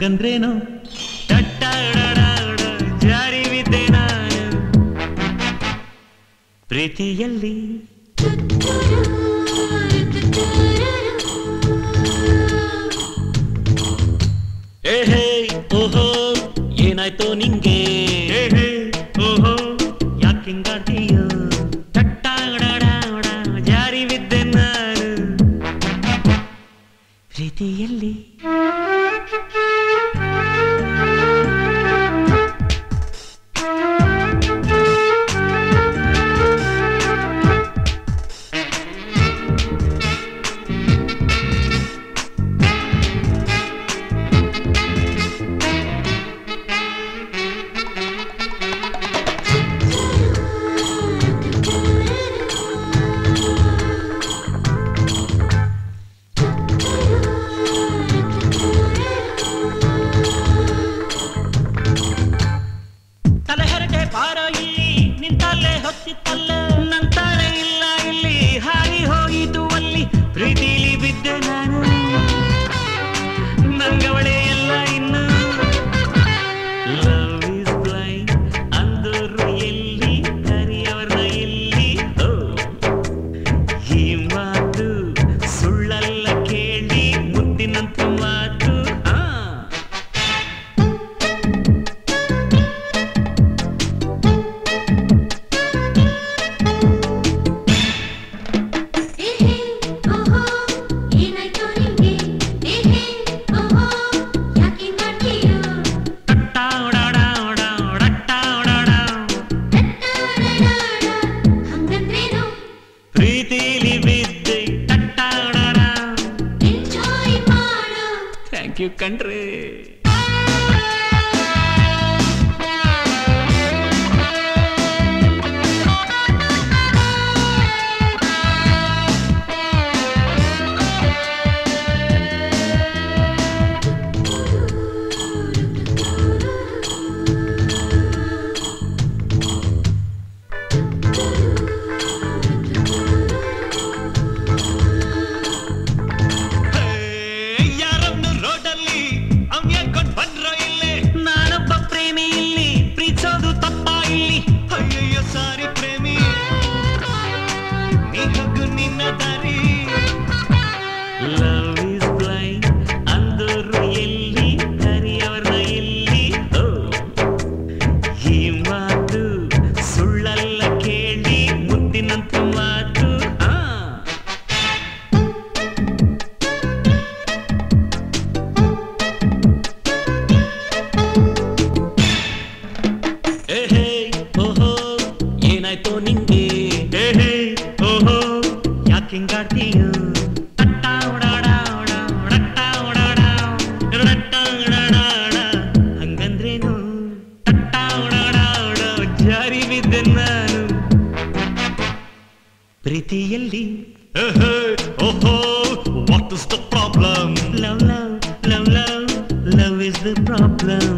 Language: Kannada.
ಹಂಗಂದ್ರೇನು ಟಟ್ಟಾಡಾಡ ಜಾರಿ ಬಿದ್ದೆ ನಾನು ಪ್ರೀತಿಯಲ್ಲಿ ಏಹೇ ಓಹೋ ಏನಾಯ್ತೋ ನಿಂಗೆ ಏಹೇ ಓಹೋ ಯಾಕಿಂಗಾಡ್ತೀಯೋ ಟಟ್ಟಾಡಾಡ ಜಾರಿ ಬಿದ್ದೆ ನಾನು ಪ್ರೀತಿಯಲ್ಲಿ ತಲೆಹರಟೆ ಬಾರೋ ಇಲ್ಲಿ ನಿಂತಲ್ಲೇ ಹೊತ್ತಿತ್ತಲ್ಲ ನಂತಾಳೆ ಇಲ್ಲ ಇಲ್ಲಿ ಹಾರಿ ಹೋಯಿತು ಅಲ್ಲಿ ಪ್ರೀತಿಲಿ ಬಿದ್ದೆ ನಾನು ನಂಗವಳೆ ಎಲ್ಲ ಇನ್ನು ಲವ್ ಇಸ್ ಬ್ಲೈಂಡ್ ಅಂದರು ಎಲ್ಲಿ ಕರಿಯವರ ಎಲ್ಲಿ ಓ ಈ ಮಾತು ಸುಳ್ಳಲ್ಲ ಕೇಳಿ ಮುದ್ದಿನಂತ ಮಾತು ಹಾ ಏಹೇ ಓಹೋ ಏನಾಯ್ತು ನಿಂಗೆ ಏಹೇ ಓಹೋ ಯಾಕಿಂಗಾಡ್ತೀಯೋ ಹಂಗಂದ್ರೇನು ಪ್ರೀತಿಲಿ ಬಿದ್ದೆ ಟಟ್ಟಾಡಾಡ ಎಂಜಾಯ್ ಮಾಡು ಥ್ಯಾಂಕ್ ಯು ಕಣ್ರಿ ಯಾರನ್ನು ರೋಡಲ್ಲಿ ಅವ್ನ್ ಹೇಳ್ಕೊಂಡ್ ಬಂದ್ರೋ ಇಲ್ಲಿ ನಾನೊಬ್ಬ ಪ್ರೇಮಿ ಇಲ್ಲಿ ಪ್ರೀತಿಸೋದು ತಪ್ಪ ಇಲ್ಲಿ ಅಯ್ಯಯ್ಯೋ ಸಾರಿ ಪ್ರೇಮಿ ನೀ ಹೋಗು ನಿನ್ನ ದಾರಿ ಲವ್ ಇಸ್ ಬ್ಲೈಂಡ್ ಅಂದರು ಎಲ್ಲಿ ಕರಿಯವರ ಎಲ್ಲಿ ಓ ಈ ಮಾತು ಸುಳ್ಳಲ್ಲ ಕೇಳಿ ಮುದ್ದಿನಂತ ಮಾತು ಹಾ ಏಹೇ ಓಹೋ ಏನಾಯ್ತೋ ನಿಂಗೆ ಏಹೇ ಓಹೋ ಯಾಕಿಂಗಾಡ್ತೀಯೋ ಟಟ್ಟಾ ಉಡಾಡ ಉಡ, ಉಡಟ್ಟಾ ಉಡಾಡ, ಉಡಟ್ಟಾ ಉಡಾಡ, ಹಂಗಂದ್ರೇನು ಟಟ್ಟಾ ಉಡಾಡ ಉಡ, ಜಾರಿ ಬಿದ್ದೆ ನಾನು ಪ್ರೀತಿಯಲ್ಲಿ ಏಹೇ ಓಹೋ what is the problem love love love love love is the problem